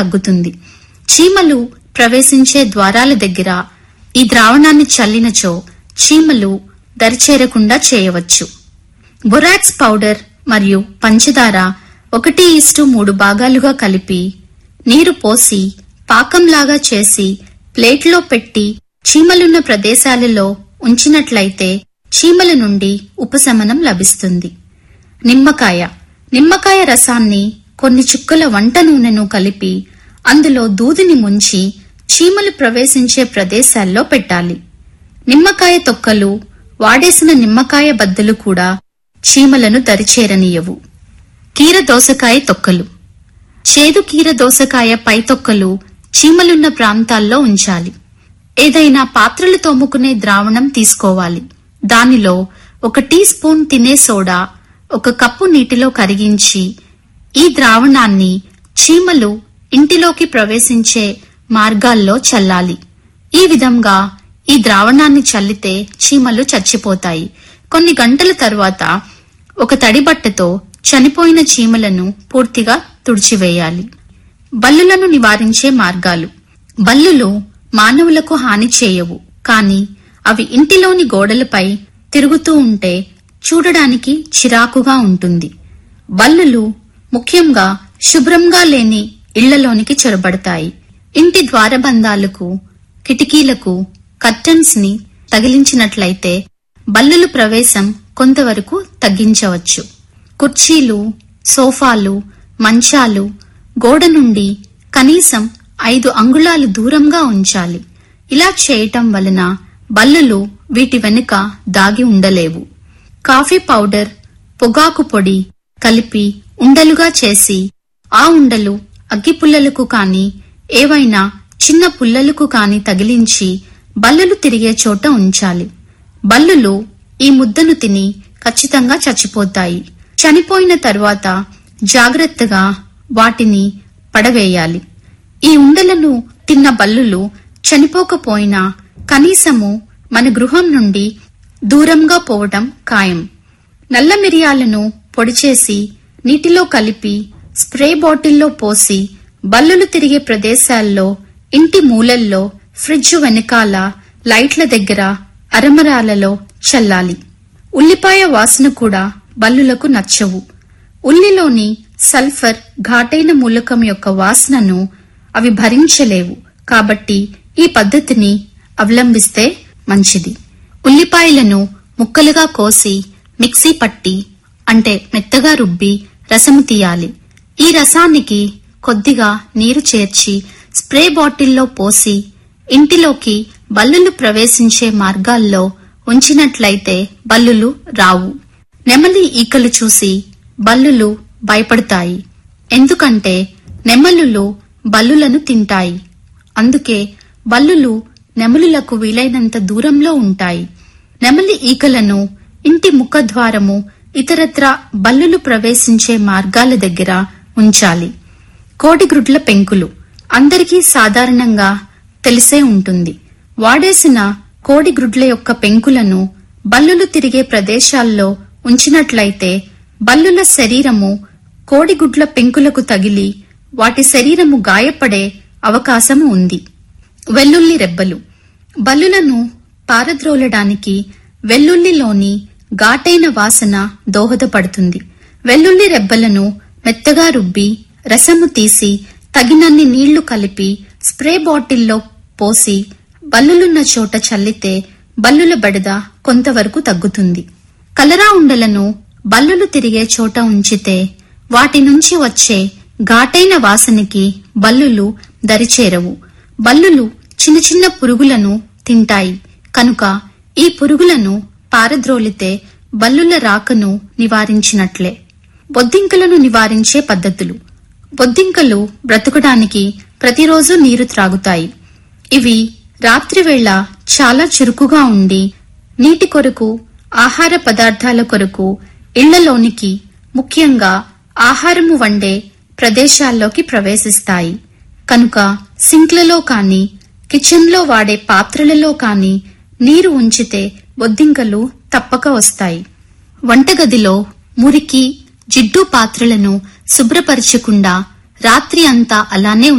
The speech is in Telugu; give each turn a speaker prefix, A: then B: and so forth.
A: తగ్గుతుంది చీమలు ప్రవేశించే ద్వారాల దగ్గర ఈ ద్రావణాన్ని చల్లినచో చీమలు దరిచేరకుండా చేయవచ్చు బొరాక్స్ పౌడర్ మరియు పంచదార ఒకటి ఇస్టు మూడు భాగాలుగా కలిపి నీరు పోసి పాకంలాగా చేసి ప్లేట్లో పెట్టి చీమలున్న ప్రదేశాలలో ఉంచినట్లయితే చీమల నుండి ఉపశమనం లభిస్తుంది నిమ్మకాయ నిమ్మకాయ రసాన్ని కొన్ని చుక్కల వంట నూనెను కలిపి అందులో దూదిని ముంచి చీమలు ప్రవేశించే ప్రదేశాల్లో పెట్టాలి నిమ్మకాయ తొక్కలు వాడేసిన నిమ్మకాయ బద్దలు కూడా చీమలను దరిచేరనీయవు కీర దోసకాయ తొక్కలు చేదు కీర దోసకాయ పై తొక్కలు చీమలున్న ప్రాంతాల్లో ఉంచాలి ఏదైనా పాత్రలు తోముకునే ద్రావణం తీసుకోవాలి దానిలో ఒక టీ స్పూన్ తినే సోడా ఒక కప్పు నీటిలో కరిగించి ఈ ద్రావణాన్ని చీమలు ఇంటిలోకి ప్రవేశించే మార్గాల్లో చల్లాలి ఈ విధంగా ఈ ద్రావణాన్ని చల్లితే చీమలు చచ్చిపోతాయి కొన్ని గంటల తర్వాత ఒక తడిబట్టతో చనిపోయిన చీమలను పూర్తిగా తుడిచివేయాలి బల్లులను నివారించే మార్గాలు బల్లులు మానవులకు హాని చేయవు కాని అవి ఇంటిలోని గోడలపై తిరుగుతూ ఉంటే చూడడానికి చిరాకుగా ఉంటుంది బల్లులు ముఖ్యంగా శుభ్రంగా లేని ఇళ్లలోనికి చొరబడతాయి ఇంటి ద్వారబంధాలకు కిటికీలకు కర్టన్స్ ని తగిలించినట్లయితే బల్లుల ప్రవేశం కొంతవరకు తగ్గించవచ్చు కుర్చీలు సోఫాలు మంచాలు గోడ నుండి కనీసం ఐదు అంగుళాలు దూరంగా ఉంచాలి ఇలా చేయటం వలన బల్లులు వీటి వెనుక దాగి ఉండలేవు కాఫీ పౌడర్ పొగాకు పొడి కలిపి ఉండలుగా చేసి ఆ ఉండలు అగ్గిపుల్లలకు కాని ఏవైనా చిన్న పుల్లలకు కాని తగిలించి బల్లులు తిరిగే చోట ఉంచాలి బల్లులు ఈ ముద్దను తిని ఖచ్చితంగా చచ్చిపోతాయి చనిపోయిన తరువాత జాగ్రత్తగా వాటిని పడవేయాలి ఈ ఉండలను తిన్న బల్లులు చనిపోకపోయినా కనీసము మన గృహం నుండి దూరంగా పోవటం ఖాయం నల్ల మిరియాలను పొడిచేసి నీటిలో కలిపి స్ప్రే బాటిల్లో పోసి బల్లులు తిరిగే ప్రదేశాల్లో ఇంటి మూలల్లో ఫ్రిడ్జ్ వెనకాల లైట్ల దగ్గర అరమరాలలో చల్లాలి ఉల్లిపాయ వాసన కూడా బల్లులకు నచ్చవు ఉల్లిలోని సల్ఫర్ ఘాటైన మూలకం యొక్క వాసనను అవి భరించలేవు కాబట్టి ఈ పద్ధతిని అవలంబిస్తే మంచిది ఉల్లిపాయలను ముక్కలుగా కోసి మిక్సీ పట్టి అంటే మెత్తగా రుబ్బి రసము తీయాలి ఈ రసానికి కొద్దిగా నీరు చేర్చి స్ప్రే బాటిల్లో పోసి ఇంటిలోకి బల్లులు ప్రవేశించే మార్గాల్లో ఉంచినట్లయితే బల్లులు రావు నెమలి ఈకలు చూసి బల్లులు భయపడతాయి ఎందుకంటే నెమలులు బల్లులను తింటాయి అందుకే బల్లులు నెమలులకు వీలైనంత దూరంలో ఉంటాయి నెమలి ఈకలను ఇంటి ముఖద్వారము ఇతరత్ర బల్లులు ప్రవేశించే మార్గాల దగ్గర ఉంచాలి కోడిగ్రుడ్ల పెంకులు అందరికీ సాధారణంగా తెలిసే ఉంటుంది వాడేసిన కోడిగ్రుడ్ల యొక్క పెంకులను బల్లులు తిరిగే ప్రదేశాల్లో ఉంచినట్లయితే బల్లుల శరీరము కోడిగుడ్ల పెంకులకు తగిలి వాటి శరీరము గాయపడే అవకాశము ఉంది వెల్లుల్లి రెబ్బలు బల్లులను పారద్రోలడానికి వెల్లుల్లిలోని ఘాటైన వాసన దోహదపడుతుంది వెల్లుల్లి రెబ్బలను మెత్తగా రుబ్బి రసము తీసి తగినన్ని నీళ్లు కలిపి స్ప్రే బాటిల్లో పోసి బల్లులున్న చోట చల్లితే బల్లుల బెడద కొంతవరకు తగ్గుతుంది కలరా ఉండలను బల్లులు తిరిగే చోట ఉంచితే వాటి నుంచి వచ్చే ఘాటైన వాసనకి బల్లులు దరిచేరవు బల్లులు చిన్న చిన్న పురుగులను తింటాయి కనుక ఈ పురుగులను పారద్రోలితే బల్లుల రాకను నివారించినట్లే బొద్దింకలను నివారించే పద్ధతులు బొద్దింకలు బ్రతకడానికి ప్రతిరోజు నీరు త్రాగుతాయి ఇవి రాత్రివేళ చాలా చురుకుగా ఉండి నీటి కొరకు ఆహార పదార్థాల కొరకు ఇళ్లలోనికి ముఖ్యంగా ఆహారము వండే ప్రదేశాల్లోకి ప్రవేశిస్తాయి కనుక సింక్లలో కాని కిచెన్లో వాడే పాత్రలలో కాని నీరు ఉంచితే బొద్దింకలు తప్పక వస్తాయి వంటగదిలో మురికి జిడ్డు పాత్రలను శుభ్రపరచకుండా రాత్రి అంతా అలానే